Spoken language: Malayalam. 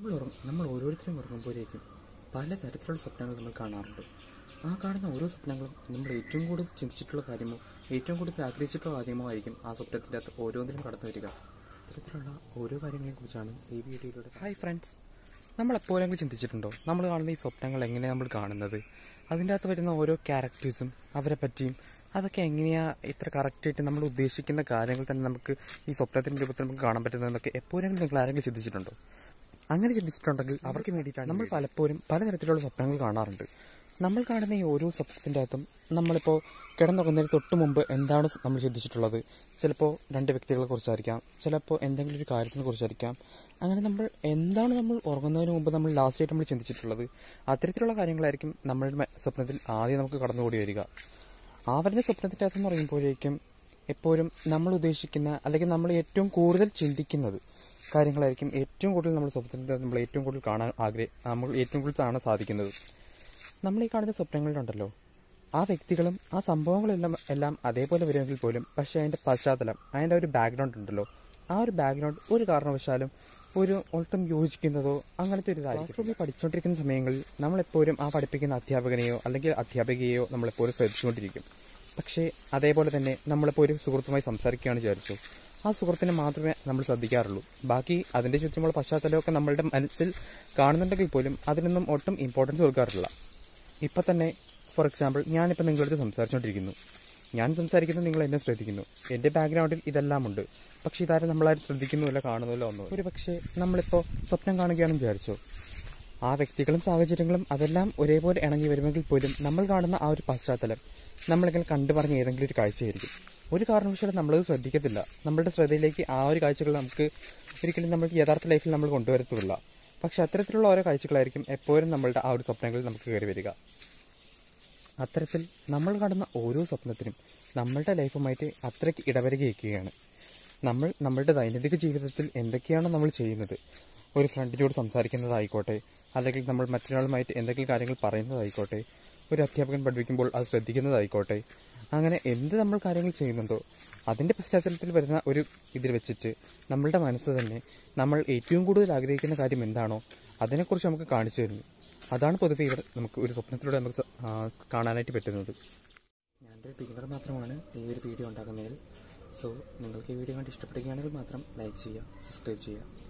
നമ്മൾ ഉറ- നമ്മൾ ഓരോരുത്തരും ഉറങ്ങുമ്പോഴേക്കും പലതരത്തിലുള്ള സ്വപ്നങ്ങൾ നമ്മൾ കാണാറുണ്ട് ആ കാണുന്ന ഓരോ സ്വപ്നങ്ങളും നമ്മൾ ഏറ്റവും കൂടുതൽ ചിന്തിച്ചിട്ടുള്ള കാര്യമോ ഏറ്റവും കൂടുതൽ ആഗ്രഹിച്ചിട്ടുള്ള കാര്യമോ ആയിരിക്കും ആ സ്വപ്നത്തിൻ്റെ അകത്ത് ഓരോന്നിനും കടന്നു വരിക ഇത്തരത്തിലുള്ള ഓരോ കാര്യങ്ങളെ കുറിച്ചാണ് ഈ വീഡിയോയിലൂടെ ഹായ് ഫ്രണ്ട്സ് നമ്മൾ എപ്പോഴെങ്കിലും ചിന്തിച്ചിട്ടുണ്ടോ നമ്മൾ കാണുന്ന ഈ സ്വപ്നങ്ങൾ എങ്ങനെയാണ് നമ്മൾ കാണുന്നത് അതിൻ്റെ അകത്ത് വരുന്ന ഓരോ ക്യാരക്ടേഴ്സും അവരെ പറ്റിയും അതൊക്കെ എങ്ങനെയാ ഇത്ര കറക്റ്റായിട്ട് നമ്മൾ ഉദ്ദേശിക്കുന്ന കാര്യങ്ങൾ തന്നെ നമുക്ക് ഈ സ്വപ്നത്തിന്റെ രൂപത്തിൽ നമുക്ക് കാണാൻ പറ്റുന്നതെന്നൊക്കെ എപ്പോഴെങ്കിലും നിങ്ങൾ ആരെങ്കിലും ചിന്തിച്ചിട്ടുണ്ടോ അങ്ങനെ ചിന്തിച്ചിട്ടുണ്ടെങ്കിൽ അവർക്ക് വേണ്ടിയിട്ടാണ് നമ്മൾ പലപ്പോഴും പലതരത്തിലുള്ള സ്വപ്നങ്ങൾ കാണാറുണ്ട് നമ്മൾ കാണുന്ന ഈ ഓരോ സ്വപ്നത്തിൻ്റെ അകത്തും നമ്മളിപ്പോൾ കിടന്നുറങ്ങുന്നതിന് തൊട്ട് മുമ്പ് എന്താണ് നമ്മൾ ചിന്തിച്ചിട്ടുള്ളത് ചിലപ്പോൾ രണ്ട് വ്യക്തികളെ കുറിച്ചായിരിക്കാം ചിലപ്പോൾ എന്തെങ്കിലും ഒരു കാര്യത്തിനെ കുറിച്ചായിരിക്കാം അങ്ങനെ നമ്മൾ എന്താണ് നമ്മൾ ഉറങ്ങുന്നതിന് മുമ്പ് നമ്മൾ ലാസ്റ്റ് ആയിട്ട് നമ്മൾ ചിന്തിച്ചിട്ടുള്ളത് അത്തരത്തിലുള്ള കാര്യങ്ങളായിരിക്കും നമ്മളുടെ മ- സ്വപ്നത്തിൽ ആദ്യം നമുക്ക് കടന്നുകൂടി വരിക ആ വരുന്ന സ്വപ്നത്തിൻ്റെ അകത്തെന്ന് പറയുമ്പോഴേക്കും എപ്പോഴും നമ്മൾ ഉദ്ദേശിക്കുന്ന അല്ലെങ്കിൽ നമ്മൾ ഏറ്റവും കൂടുതൽ ചിന്തിക്കുന്നത് കാര്യങ്ങളായിരിക്കും ഏറ്റവും കൂടുതൽ നമ്മൾ സ്വപ്നത്തിൽ നമ്മൾ ഏറ്റവും കൂടുതൽ കാണാൻ ആഗ്രഹ നമ്മൾ ഏറ്റവും കൂടുതൽ കാണാൻ സാധിക്കുന്നത് നമ്മൾ ഈ കാണുന്ന സ്വപ്നങ്ങളിലുണ്ടല്ലോ ആ വ്യക്തികളും ആ സംഭവങ്ങളെല്ലാം എല്ലാം അതേപോലെ വരുമെങ്കിൽ പോലും പക്ഷേ അതിന്റെ പശ്ചാത്തലം അതിന്റെ ഒരു ബാക്ക്ഗ്രൗണ്ട് ഉണ്ടല്ലോ ആ ഒരു ബാക്ക്ഗ്രൗണ്ട് ഒരു കാരണവശാലും ഒരു ഒട്ടും യോജിക്കുന്നതോ അങ്ങനത്തെ ഒരു ഇതായിരിക്കും ക്ലാസ് റൂമിൽ പഠിച്ചുകൊണ്ടിരിക്കുന്ന സമയങ്ങളിൽ നമ്മളെപ്പോഴും ആ പഠിപ്പിക്കുന്ന അധ്യാപകനെയോ അല്ലെങ്കിൽ അധ്യാപികയെയോ നമ്മളെപ്പോഴും ശ്രദ്ധിച്ചുകൊണ്ടിരിക്കും പക്ഷേ അതേപോലെ തന്നെ നമ്മളിപ്പോൾ ഒരു സുഹൃത്തുമായി സംസാരിക്കുകയാണ് വിചാരിച്ചു ആ സുഹൃത്തിനെ മാത്രമേ നമ്മൾ ശ്രദ്ധിക്കാറുള്ളൂ ബാക്കി അതിന്റെ ചുറ്റുമുള്ള പശ്ചാത്തലമൊക്കെ നമ്മളുടെ മനസ്സിൽ കാണുന്നുണ്ടെങ്കിൽ പോലും അതിനൊന്നും ഒട്ടും ഇമ്പോർട്ടൻസ് കൊടുക്കാറില്ല ഇപ്പൊ തന്നെ ഫോർ എക്സാമ്പിൾ ഞാനിപ്പോൾ നിങ്ങളടുത്ത് സംസാരിച്ചുകൊണ്ടിരിക്കുന്നു ഞാൻ സംസാരിക്കുന്നത് നിങ്ങൾ എന്നെ ശ്രദ്ധിക്കുന്നു എന്റെ ബാക്ക്ഗ്രൗണ്ടിൽ ഇതെല്ലാം ഉണ്ട് പക്ഷെ ഇതാരും നമ്മളാരും ശ്രദ്ധിക്കുന്നുമില്ല കാണുന്നില്ല ഒന്നും ഒരു പക്ഷേ നമ്മളിപ്പോൾ സ്വപ്നം കാണുകയാണെന്ന് വിചാരിച്ചോ ആ വ്യക്തികളും സാഹചര്യങ്ങളും അതെല്ലാം ഒരേപോലെ ഇണങ്ങി വരുമെങ്കിൽ പോലും നമ്മൾ കാണുന്ന ആ ഒരു പശ്ചാത്തലം നമ്മളിങ്ങനെ കണ്ടു പറഞ്ഞ ഏതെങ്കിലും ഒരു കാഴ്ചയായിരിക്കും ഒരു കാരണവശാലും നമ്മളത് ശ്രദ്ധിക്കത്തില്ല നമ്മളുടെ ശ്രദ്ധയിലേക്ക് ആ ഒരു കാഴ്ചകൾ നമുക്ക് ഒരിക്കലും നമ്മൾ യഥാർത്ഥ ലൈഫിൽ നമ്മൾ കൊണ്ടുവരത്തുമില്ല പക്ഷെ അത്തരത്തിലുള്ള ഓരോ കാഴ്ചകളായിരിക്കും എപ്പോഴും നമ്മളുടെ ആ ഒരു സ്വപ്നങ്ങളിൽ നമുക്ക് കയറി വരിക അത്തരത്തിൽ നമ്മൾ കാണുന്ന ഓരോ സ്വപ്നത്തിനും നമ്മളുടെ ലൈഫുമായിട്ട് അത്രയ്ക്ക് ഇടവരുകയൊക്കെയാണ് നമ്മൾ നമ്മളുടെ ദൈനംദിന ജീവിതത്തിൽ എന്തൊക്കെയാണോ നമ്മൾ ചെയ്യുന്നത് ഒരു ഫ്രണ്ടിനോട് സംസാരിക്കുന്നതായിക്കോട്ടെ അല്ലെങ്കിൽ നമ്മൾ മറ്റൊരാളുമായിട്ട് എന്തെങ്കിലും കാര്യങ്ങൾ പറയുന്നതായിക്കോട്ടെ ഒരു അധ്യാപകൻ പഠിപ്പിക്കുമ്പോൾ അത് ശ്രദ്ധിക്കുന്നതായിക്കോട്ടെ അങ്ങനെ എന്ത് നമ്മൾ കാര്യങ്ങൾ ചെയ്യുന്നുണ്ടോ അതിന്റെ പശ്ചാത്തലത്തിൽ വരുന്ന ഒരു ഇതിൽ വെച്ചിട്ട് നമ്മളുടെ മനസ്സ് തന്നെ നമ്മൾ ഏറ്റവും കൂടുതൽ ആഗ്രഹിക്കുന്ന കാര്യം എന്താണോ അതിനെക്കുറിച്ച് നമുക്ക് കാണിച്ചു തരുന്നു അതാണ് പൊതുവെ ഇവിടെ നമുക്ക് ഒരു സ്വപ്നത്തിലൂടെ നമുക്ക് സ- ആ, കാണാനായിട്ട് പറ്റുന്നത് ഞാനൊരു ബിഗിനർ മാത്രമാണ് ഈ ഒരു വീഡിയോ ഉണ്ടാക്കുന്നതിൽ സോ നിങ്ങൾക്ക് ഈ വീഡിയോ കണ്ട് ഇഷ്ടപ്പെടുകയാണെങ്കിൽ മാത്രം ലൈക്ക് ചെയ്യുക സബ്സ്ക്രൈബ് ചെയ്യുക